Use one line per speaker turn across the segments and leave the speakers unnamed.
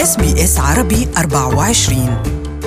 اس بي اس عربي 24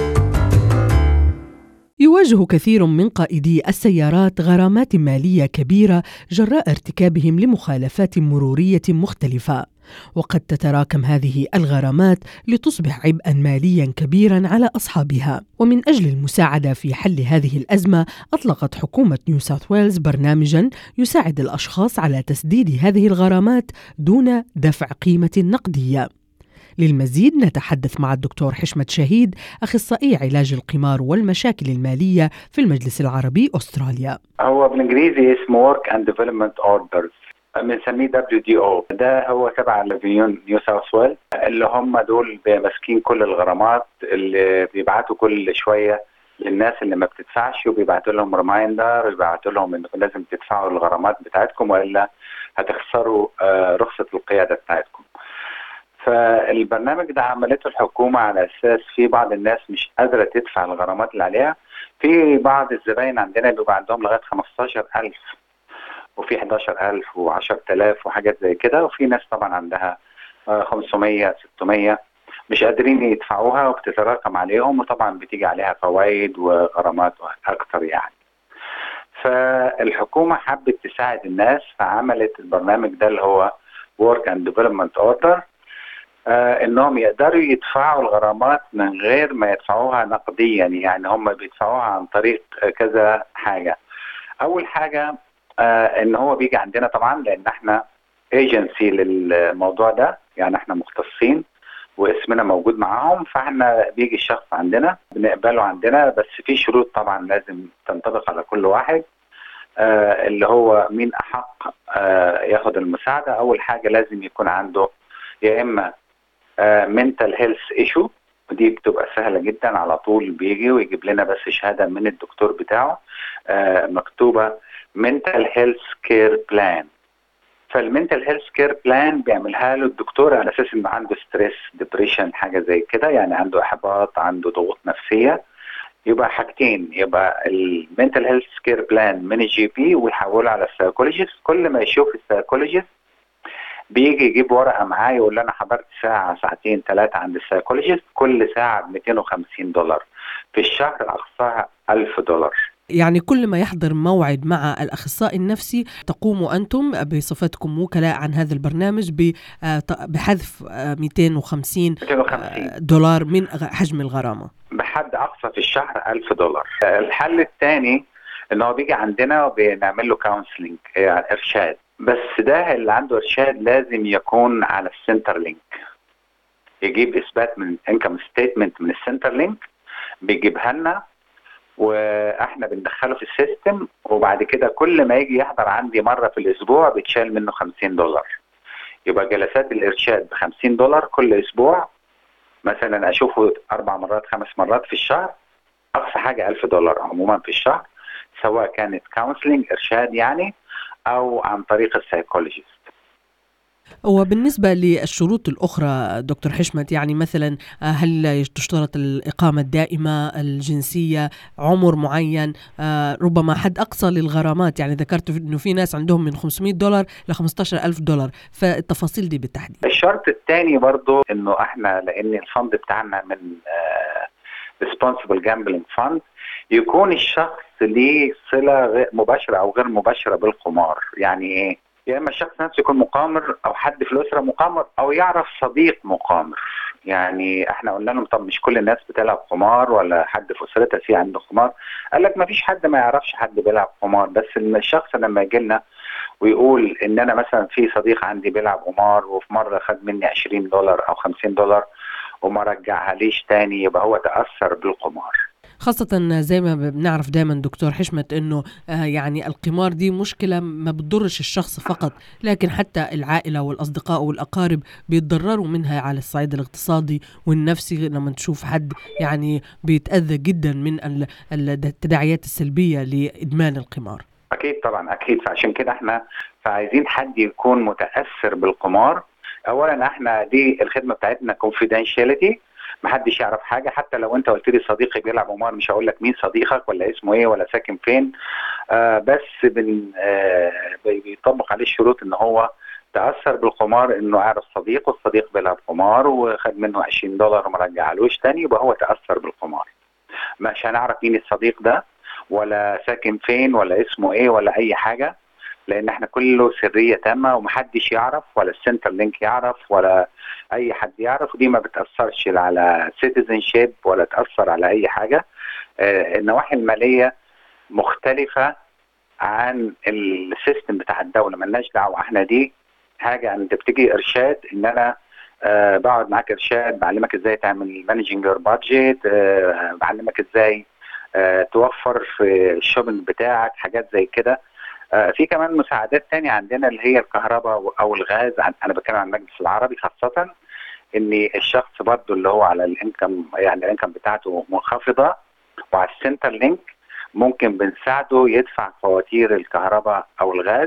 يواجه كثير من قائدي السيارات غرامات ماليه كبيره جراء ارتكابهم لمخالفات مروريه مختلفه وقد تتراكم هذه الغرامات لتصبح عبئا ماليا كبيرا على اصحابها ومن اجل المساعده في حل هذه الازمه اطلقت حكومه نيو ساوث ويلز برنامجا يساعد الاشخاص على تسديد هذه الغرامات دون دفع قيمه نقديه للمزيد نتحدث مع الدكتور حشمت شهيد أخصائي علاج القمار والمشاكل المالية في المجلس العربي أستراليا
هو بالإنجليزي اسمه Work and Development Orders بنسميه دبليو دي او ده هو تبع لفيون نيو ساوث ويل اللي هم دول ماسكين كل الغرامات اللي بيبعتوا كل شويه للناس اللي ما بتدفعش وبيبعتوا لهم ريمايندر ويبعتوا لهم انكم لازم تدفعوا الغرامات بتاعتكم والا هتخسروا رخصه القياده بتاعتكم. فالبرنامج ده عملته الحكومه على اساس في بعض الناس مش قادره تدفع الغرامات اللي عليها في بعض الزباين عندنا بيبقى عندهم لغايه 15000 وفي 11000 و10000 وحاجات زي كده وفي ناس طبعا عندها 500 600 مش قادرين يدفعوها وبتتراكم عليهم وطبعا بتيجي عليها فوائد وغرامات اكتر يعني فالحكومه حبت تساعد الناس فعملت البرنامج ده اللي هو Work and Development Order آه انهم يقدروا يدفعوا الغرامات من غير ما يدفعوها نقديا يعني هم بيدفعوها عن طريق كذا حاجه اول حاجه آه ان هو بيجي عندنا طبعا لان احنا ايجنسي للموضوع ده يعني احنا مختصين واسمنا موجود معاهم فاحنا بيجي الشخص عندنا بنقبله عندنا بس في شروط طبعا لازم تنطبق على كل واحد آه اللي هو مين احق آه ياخد المساعده اول حاجه لازم يكون عنده يا اما منتال هيلث ايشو ودي بتبقى سهله جدا على طول بيجي ويجيب لنا بس شهاده من الدكتور بتاعه آه مكتوبه منتال هيلث كير بلان فالمنتال هيلث كير بلان بيعملها له الدكتور على اساس انه عنده ستريس ديبريشن حاجه زي كده يعني عنده احباط عنده ضغوط نفسيه يبقى حاجتين يبقى المنتال هيلث كير بلان من الجي بي ويحوله على السايكولوجيست كل ما يشوف السايكولوجيست بيجي يجيب ورقه معاه يقول لي انا حضرت ساعه ساعتين ثلاثه عند السايكولوجيست كل ساعه ب 250 دولار في الشهر اقصاها 1000 دولار
يعني كل ما يحضر موعد مع الأخصائي النفسي تقوموا أنتم بصفتكم وكلاء عن هذا البرنامج بحذف 250 دولار من حجم الغرامة
بحد أقصى في الشهر 1000 دولار الحل الثاني ان هو بيجي عندنا وبنعمل له كونسلنج يعني ارشاد بس ده اللي عنده ارشاد لازم يكون على السنتر لينك يجيب اثبات من انكم ستيتمنت من السنتر لينك بيجيبها لنا واحنا بندخله في السيستم وبعد كده كل ما يجي يحضر عندي مره في الاسبوع بيتشال منه 50 دولار يبقى جلسات الارشاد ب 50 دولار كل اسبوع مثلا اشوفه اربع مرات خمس مرات في الشهر اقصى حاجه 1000 دولار عموما في الشهر سواء كانت كونسلنج ارشاد يعني او عن طريق السايكولوجيست
وبالنسبة للشروط الأخرى دكتور حشمت يعني مثلا هل تشترط الإقامة الدائمة الجنسية عمر معين ربما حد أقصى للغرامات يعني ذكرت أنه في ناس عندهم من 500 دولار ل 15 ألف دولار فالتفاصيل دي بالتحديد
الشرط الثاني برضو أنه إحنا لأن الفند بتاعنا من ريسبونسبل جامبلينج فند يكون الشخص ليه صله غير مباشره او غير مباشره بالقمار يعني ايه يا اما الشخص نفسه يكون مقامر او حد في الاسره مقامر او يعرف صديق مقامر يعني احنا قلنا لهم طب مش كل الناس بتلعب قمار ولا حد في اسرتها في عنده قمار قال لك ما فيش حد ما يعرفش حد بيلعب قمار بس الشخص لما يجي لنا ويقول ان انا مثلا في صديق عندي بيلعب قمار وفي مره خد مني 20 دولار او 50 دولار وما رجعها ليش تاني يبقى هو تاثر بالقمار
خاصة زي ما بنعرف دائما دكتور حشمت انه آه يعني القمار دي مشكلة ما بتضرش الشخص فقط لكن حتى العائلة والاصدقاء والاقارب بيتضرروا منها على الصعيد الاقتصادي والنفسي لما تشوف حد يعني بيتأذى جدا من التداعيات السلبية لادمان القمار.
اكيد طبعا اكيد فعشان كده احنا فعايزين حد يكون متاثر بالقمار اولا احنا دي الخدمه بتاعتنا كونفيدنشاليتي محدش يعرف حاجه حتى لو انت قلت لي صديقي بيلعب قمار مش هقول لك مين صديقك ولا اسمه ايه ولا ساكن فين آه بس بن آه بيطبق عليه الشروط ان هو تاثر بالقمار انه عرف صديق والصديق بيلعب قمار وخد منه 20 دولار وما رجعلوش تاني يبقى هو تاثر بالقمار مش هنعرف مين الصديق ده ولا ساكن فين ولا اسمه ايه ولا اي حاجه لان احنا كله سريه تامه ومحدش يعرف ولا السنتر لينك يعرف ولا اي حد يعرف ودي ما بتاثرش على سيتيزن شيب ولا تاثر على اي حاجه آه النواحي الماليه مختلفه عن السيستم بتاع الدوله ملناش دعوه احنا دي حاجه انت بتيجي ارشاد ان انا أه بقعد معاك ارشاد بعلمك ازاي تعمل مانجنج يور بادجت أه بعلمك ازاي أه توفر في الشوبنج بتاعك حاجات زي كده أه في كمان مساعدات تانية عندنا اللي هي الكهرباء او الغاز انا بتكلم عن المجلس العربي خاصه ان الشخص برضه اللي هو على الانكم يعني الانكم بتاعته منخفضه وعلى السنتر لينك ممكن بنساعده يدفع فواتير الكهرباء او الغاز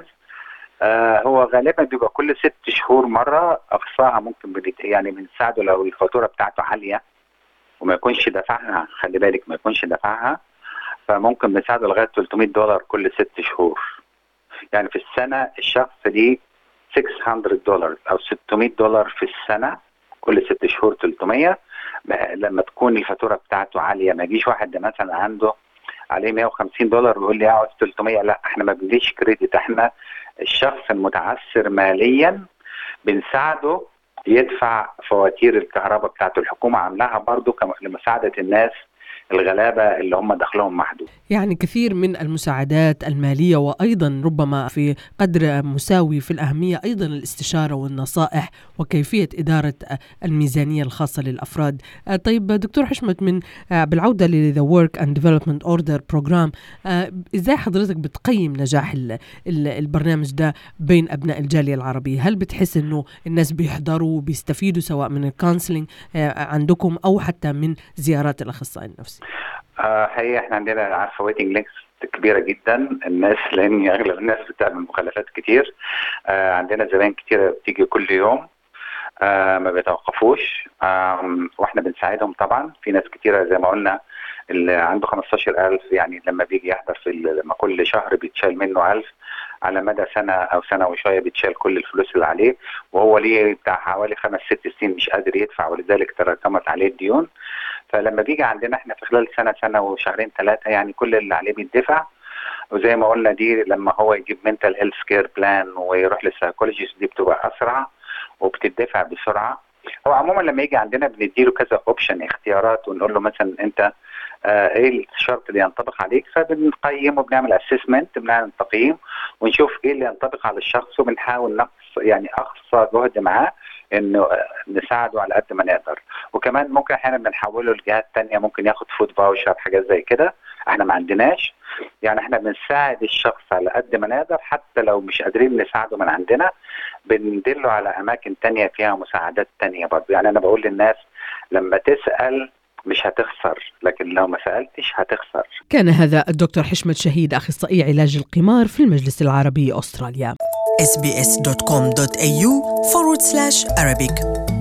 آه هو غالبا بيبقى كل ست شهور مره اقصاها ممكن بنت... يعني بنساعده لو الفاتوره بتاعته عاليه وما يكونش دفعها خلي بالك ما يكونش دفعها فممكن بنساعده لغايه 300 دولار كل ست شهور يعني في السنه الشخص ليه 600 دولار او 600 دولار في السنه كل ست شهور 300 لما تكون الفاتوره بتاعته عاليه ما يجيش واحد مثلا عنده عليه 150 دولار ويقول لي اقعد 300 لا احنا ما بنديش كريدت احنا الشخص المتعثر ماليا بنساعده يدفع فواتير الكهرباء بتاعته الحكومه عاملاها برضه لمساعده الناس الغلابه اللي هم دخلهم محدود.
يعني كثير من المساعدات الماليه وايضا ربما في قدر مساوي في الاهميه ايضا الاستشاره والنصائح وكيفيه اداره الميزانيه الخاصه للافراد. طيب دكتور حشمت من بالعوده لذا ورك اند ديفلوبمنت اوردر بروجرام ازاي حضرتك بتقيم نجاح البرنامج ده بين ابناء الجاليه العربيه؟ هل بتحس انه الناس بيحضروا وبيستفيدوا سواء من الكونسلنج عندكم او حتى من زيارات الاخصائي النفسي؟
آه هي احنا عندنا عارفه ويتنج ليست كبيره جدا الناس لان اغلب الناس بتعمل مخالفات كتير آه عندنا زبائن كتير بتيجي كل يوم آه ما بيتوقفوش آه واحنا بنساعدهم طبعا في ناس كتيره زي ما قلنا اللي عنده 15000 يعني لما بيجي يحضر في لما كل شهر بيتشال منه 1000 على مدى سنه او سنه وشويه بيتشال كل الفلوس اللي عليه وهو ليه بتاع حوالي خمس ست سنين مش قادر يدفع ولذلك تراكمت عليه الديون فلما بيجي عندنا احنا في خلال سنه سنه وشهرين ثلاثه يعني كل اللي عليه بيدفع وزي ما قلنا دي لما هو يجيب منتال هيلث كير بلان ويروح للسايكولوجيست دي بتبقى اسرع وبتدفع بسرعه هو عموما لما يجي عندنا بنديله كذا اوبشن اختيارات ونقول له مثلا انت آه ايه الشرط اللي ينطبق عليك فبنقيم وبنعمل اسسمنت بنعمل تقييم ونشوف ايه اللي ينطبق على الشخص وبنحاول نقص يعني اقصى جهد معاه انه نساعده على قد ما نقدر وكمان ممكن احيانا بنحوله لجهات تانية ممكن ياخد فود فاوشر حاجات زي كده احنا ما عندناش يعني احنا بنساعد الشخص على قد ما نقدر حتى لو مش قادرين نساعده من عندنا بندله على اماكن تانية فيها مساعدات تانية برضه يعني انا بقول للناس لما تسال مش هتخسر لكن لو ما سألتش هتخسر
كان هذا الدكتور حشمت شهيد أخصائي علاج القمار في المجلس العربي أستراليا
sbs.com.au forward slash Arabic